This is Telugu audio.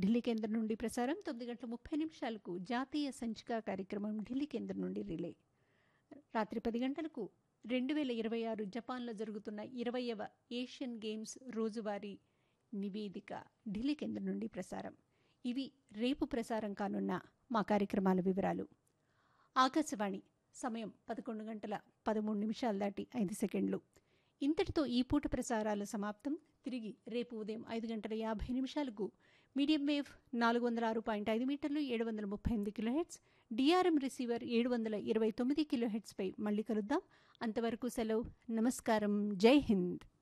ఢిల్లీ కేంద్రం నుండి ప్రసారం తొమ్మిది గంటల ముప్పై నిమిషాలకు జాతీయ సంచిక కార్యక్రమం ఢిల్లీ కేంద్రం నుండి రిలే రాత్రి పది గంటలకు రెండు వేల ఇరవై ఆరు జపాన్లో జరుగుతున్న ఇరవయవ ఏషియన్ గేమ్స్ రోజువారీ నివేదిక ఢిల్లీ కేంద్రం నుండి ప్రసారం ఇవి రేపు ప్రసారం కానున్న మా కార్యక్రమాల వివరాలు ఆకాశవాణి సమయం పదకొండు గంటల పదమూడు నిమిషాలు దాటి ఐదు సెకండ్లు ఇంతటితో ఈ పూట ప్రసారాల సమాప్తం తిరిగి రేపు ఉదయం ఐదు గంటల యాభై నిమిషాలకు మీడియం వేవ్ నాలుగు వందల ఆరు పాయింట్ ఐదు మీటర్లు ఏడు వందల ముప్పై ఎనిమిది కిలోహెట్స్ డిఆర్ఎం రిసీవర్ ఏడు వందల ఇరవై తొమ్మిది కిలోహెట్స్పై మళ్ళీ కలుద్దాం అంతవరకు సెలవు నమస్కారం జై హింద్